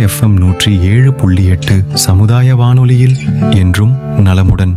FM நூற்றி ஏழு புள்ளி எட்டு சமுதாய வானொலியில் என்றும் நலமுடன்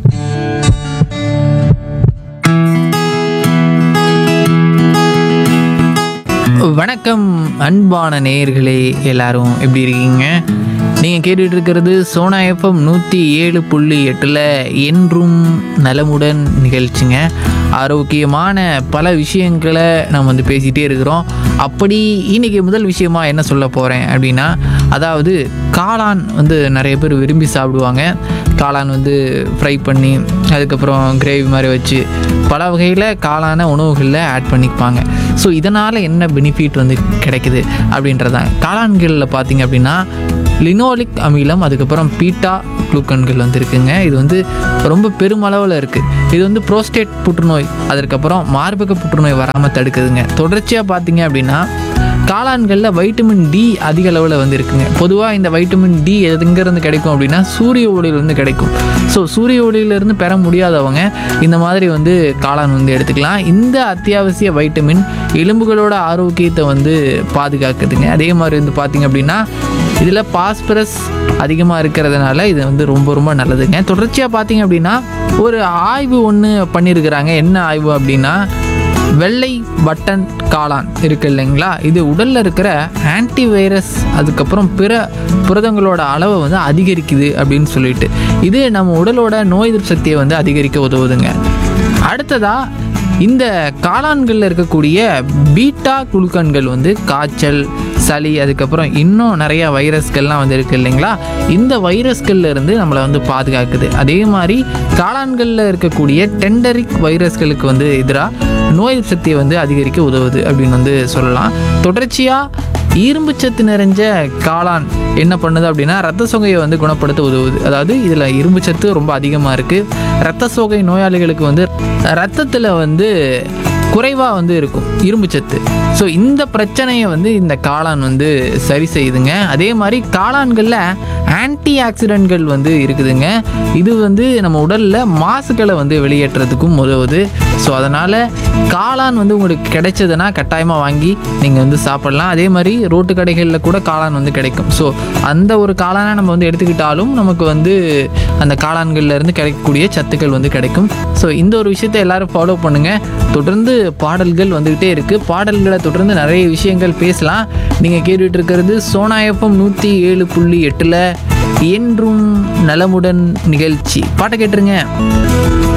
வணக்கம் அன்பான நேயர்களே எல்லாரும் எப்படி இருக்கீங்க நீங்கள் கேட்டுட்டு இருக்கிறது சோனா எஃப்எம் நூற்றி ஏழு புள்ளி எட்டில் என்றும் நலமுடன் நிகழ்ச்சிங்க ஆரோக்கியமான பல விஷயங்களை நம்ம வந்து பேசிகிட்டே இருக்கிறோம் அப்படி இன்னைக்கு முதல் விஷயமா என்ன சொல்ல போகிறேன் அப்படின்னா அதாவது காளான் வந்து நிறைய பேர் விரும்பி சாப்பிடுவாங்க காளான் வந்து ஃப்ரை பண்ணி அதுக்கப்புறம் கிரேவி மாதிரி வச்சு பல வகையில் காளான உணவுகளில் ஆட் பண்ணிப்பாங்க ஸோ இதனால் என்ன பெனிஃபிட் வந்து கிடைக்குது அப்படின்றதான் காளான்களில் பார்த்தீங்க அப்படின்னா லினோலிக் அமிலம் அதுக்கப்புறம் பீட்டா குளுக்கன்கள் வந்து இருக்குங்க இது வந்து ரொம்ப பெருமளவில் இருக்குது இது வந்து புரோஸ்டேட் புற்றுநோய் அதற்கப்புறம் மார்பக புற்றுநோய் வராமல் தடுக்குதுங்க தொடர்ச்சியாக பார்த்தீங்க அப்படின்னா காளான்களில் வைட்டமின் டி அதிக அளவில் வந்து இருக்குங்க பொதுவாக இந்த வைட்டமின் டி எதுங்கிருந்து கிடைக்கும் அப்படின்னா சூரிய ஒளியிலிருந்து கிடைக்கும் ஸோ சூரிய ஒளியிலிருந்து பெற முடியாதவங்க இந்த மாதிரி வந்து காளான் வந்து எடுத்துக்கலாம் இந்த அத்தியாவசிய வைட்டமின் எலும்புகளோட ஆரோக்கியத்தை வந்து பாதுகாக்குதுங்க அதே மாதிரி வந்து பார்த்திங்க அப்படின்னா இதில் பாஸ்பரஸ் அதிகமாக இருக்கிறதுனால இது வந்து ரொம்ப ரொம்ப நல்லதுங்க தொடர்ச்சியாக பார்த்தீங்க அப்படின்னா ஒரு ஆய்வு ஒன்று பண்ணியிருக்கிறாங்க என்ன ஆய்வு அப்படின்னா வெள்ளை பட்டன் காளான் இருக்கு இல்லைங்களா இது உடலில் இருக்கிற ஆன்டி வைரஸ் அதுக்கப்புறம் பிற புரதங்களோட அளவை வந்து அதிகரிக்குது அப்படின்னு சொல்லிட்டு இது நம்ம உடலோட நோய் எதிர்ப்பு சக்தியை வந்து அதிகரிக்க உதவுதுங்க அடுத்ததாக இந்த காளான்களில் இருக்கக்கூடிய பீட்டா குளுக்கன்கள் வந்து காய்ச்சல் சளி அதுக்கப்புறம் இன்னும் நிறைய வைரஸ்கள்லாம் வந்து இருக்குது இல்லைங்களா இந்த வைரஸ்கள்ல இருந்து நம்மளை வந்து பாதுகாக்குது அதே மாதிரி காளான்களில் இருக்கக்கூடிய டெண்டரிக் வைரஸ்களுக்கு வந்து எதிராக நோய் எதிர்ப்பு சக்தியை வந்து அதிகரிக்க உதவுது அப்படின்னு வந்து சொல்லலாம் தொடர்ச்சியாக இரும்புச்சத்து நிறைஞ்ச காளான் என்ன பண்ணுது அப்படின்னா ரத்த சோகையை வந்து குணப்படுத்த உதவுது அதாவது இதில் இரும்புச்சத்து ரொம்ப அதிகமாக இருக்குது ரத்த சோகை நோயாளிகளுக்கு வந்து ரத்தத்தில் வந்து குறைவாக வந்து இருக்கும் இரும்புச்சத்து ஸோ இந்த பிரச்சனையை வந்து இந்த காளான் வந்து சரி செய்யுதுங்க அதே மாதிரி காளான்களில் ஆன்டி ஆக்சிடென்ட்கள் வந்து இருக்குதுங்க இது வந்து நம்ம உடலில் மாசுக்களை வந்து வெளியேற்றுறதுக்கும் உதவுது ஸோ அதனால் காளான் வந்து உங்களுக்கு கிடைச்சதுன்னா கட்டாயமாக வாங்கி நீங்கள் வந்து சாப்பிடலாம் அதே மாதிரி ரோட்டு கடைகளில் கூட காளான் வந்து கிடைக்கும் ஸோ அந்த ஒரு காளானை நம்ம வந்து எடுத்துக்கிட்டாலும் நமக்கு வந்து அந்த காளான்கள்ல இருந்து கிடைக்கக்கூடிய சத்துக்கள் வந்து கிடைக்கும் ஸோ இந்த ஒரு விஷயத்தை எல்லாரும் ஃபாலோ பண்ணுங்கள் தொடர்ந்து பாடல்கள் வந்துக்கிட்டே இருக்குது பாடல்களை தொடர்ந்து நிறைய விஷயங்கள் பேசலாம் நீங்கள் கேட்டுட்டு இருக்கிறது சோனா எஃப்எம் நூற்றி ஏழு புள்ளி எட்டில் என்றும் நலமுடன் நிகழ்ச்சி பாட்டை கேட்டுருங்க